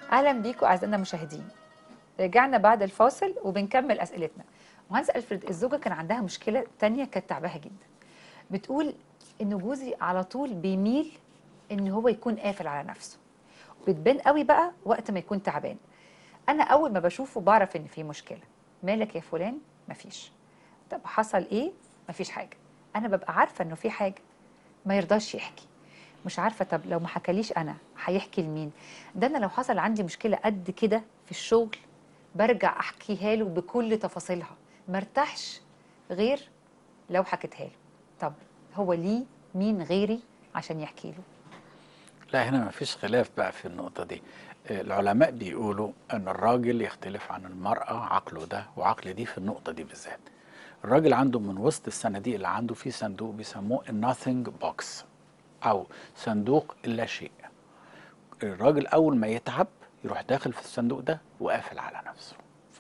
اهلا بيكم اعزائنا المشاهدين رجعنا بعد الفاصل وبنكمل اسئلتنا مهندس الفريد الزوجه كان عندها مشكله تانية كانت تعباها جدا بتقول ان جوزي على طول بيميل ان هو يكون قافل على نفسه بتبان قوي بقى وقت ما يكون تعبان انا اول ما بشوفه بعرف ان في مشكله مالك يا فلان مفيش طب حصل ايه مفيش حاجه انا ببقى عارفه انه في حاجه ما يرضاش يحكي مش عارفه طب لو ما حكاليش انا هيحكي لمين ده انا لو حصل عندي مشكله قد كده في الشغل برجع احكيها له بكل تفاصيلها ما ارتاحش غير لو حكيتها له طب هو ليه مين غيري عشان يحكي له لا هنا ما فيش خلاف بقى في النقطة دي آه، العلماء بيقولوا أن الراجل يختلف عن المرأة عقله ده وعقل دي في النقطة دي بالذات الراجل عنده من وسط الصناديق اللي عنده في صندوق بيسموه الناثينج بوكس أو صندوق اللا شيء الراجل أول ما يتعب يروح داخل في الصندوق ده وقافل على نفسه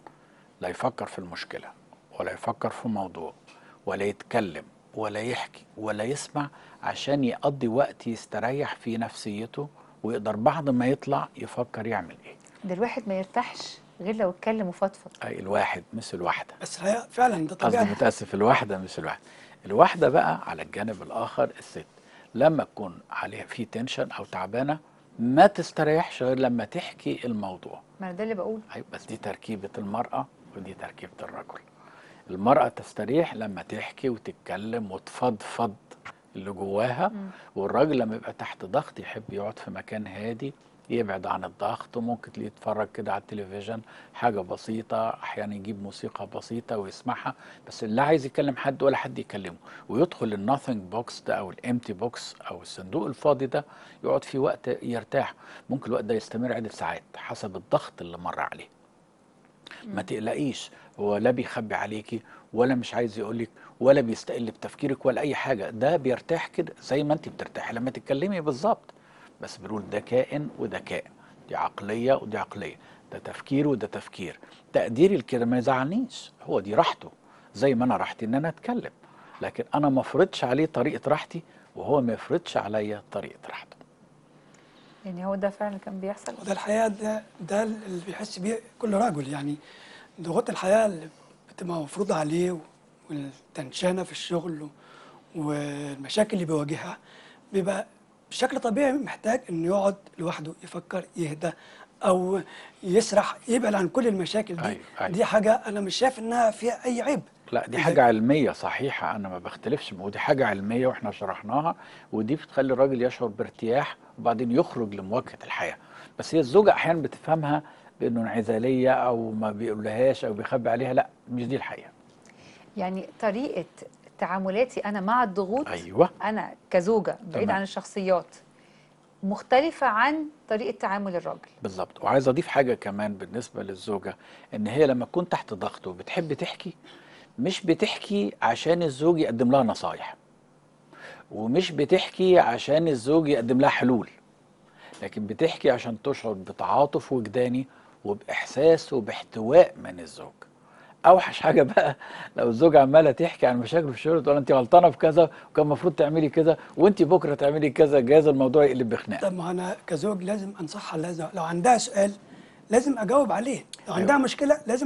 لا يفكر في المشكلة ولا يفكر في موضوع ولا يتكلم ولا يحكي ولا يسمع عشان يقضي وقت يستريح في نفسيته ويقدر بعد ما يطلع يفكر يعمل ايه ده الواحد ما يرتاحش غير لو اتكلم وفضفض اي الواحد مش الواحدة بس الحقيقه فعلا ده قصدي طبيعي متأسف الواحدة مش الواحدة الواحدة بقى على الجانب الآخر الست لما تكون عليها في تنشن أو تعبانة ما تستريحش غير لما تحكي الموضوع ما أنا ده اللي بقول أيوة بس دي تركيبة المرأة ودي تركيبة الرجل المرأة تستريح لما تحكي وتتكلم وتفضفض اللي جواها والراجل لما يبقى تحت ضغط يحب يقعد في مكان هادي يبعد عن الضغط وممكن تلاقيه يتفرج كده على التلفزيون حاجة بسيطة أحيانا يجيب موسيقى بسيطة ويسمعها بس لا عايز يكلم حد ولا حد يكلمه ويدخل الناثينج بوكس ده أو الامتي بوكس أو الصندوق الفاضي ده يقعد فيه وقت يرتاح ممكن الوقت ده يستمر عدة ساعات حسب الضغط اللي مر عليه ما تقلقيش هو لا بيخبي عليكي ولا مش عايز يقولك ولا بيستقل بتفكيرك ولا اي حاجه ده بيرتاح كده زي ما انت بترتاحي لما تتكلمي بالظبط بس بنقول ده كائن وده كائن دي عقليه ودي عقليه ده تفكير وده تفكير تقديري لكده ما يزعلنيش هو دي راحته زي ما انا راحتي ان انا اتكلم لكن انا ما افرضش عليه طريقه راحتي وهو ما يفرضش عليا طريقه راحته يعني هو ده فعلا كان بيحصل وده الحقيقه ده ده اللي بيحس بيه كل رجل يعني ضغوط الحياه اللي بتبقى مفروضه عليه والتنشانه في الشغل و- والمشاكل اللي بيواجهها بيبقى بشكل طبيعي محتاج انه يقعد لوحده يفكر يهدى او يسرح يبعد عن كل المشاكل دي أيوة، أيوة. دي حاجه انا مش شايف انها فيها اي عيب لا دي إذا- حاجة علمية صحيحة أنا ما بختلفش ودي حاجة علمية وإحنا شرحناها ودي بتخلي الراجل يشعر بارتياح وبعدين يخرج لمواجهة الحياة بس هي الزوجة أحيانا بتفهمها بأنه انعزالية أو ما بيقولهاش أو بيخبي عليها لا مش دي الحقيقة يعني طريقه تعاملاتي انا مع الضغوط أيوة انا كزوجه بعيد تمام. عن الشخصيات مختلفه عن طريقه تعامل الراجل بالظبط وعايز أضيف حاجة كمان بالنسبة للزوجة إن هي لما تكون تحت ضغط وبتحب تحكي مش بتحكي عشان الزوج يقدم لها نصايح ومش بتحكي عشان الزوج يقدم لها حلول لكن بتحكي عشان تشعر بتعاطف وجداني وبإحساس وباحتواء من الزوج اوحش حاجه بقى لو الزوجه عماله تحكي عن مشاكل في الشغل تقول انت غلطانه في كذا وكان المفروض تعملي كذا وانت بكره تعملي كذا جايز الموضوع يقلب بخناقه طب ما انا كزوج لازم انصحها لازم لو عندها سؤال لازم اجاوب عليه لو أيوة. عندها مشكله لازم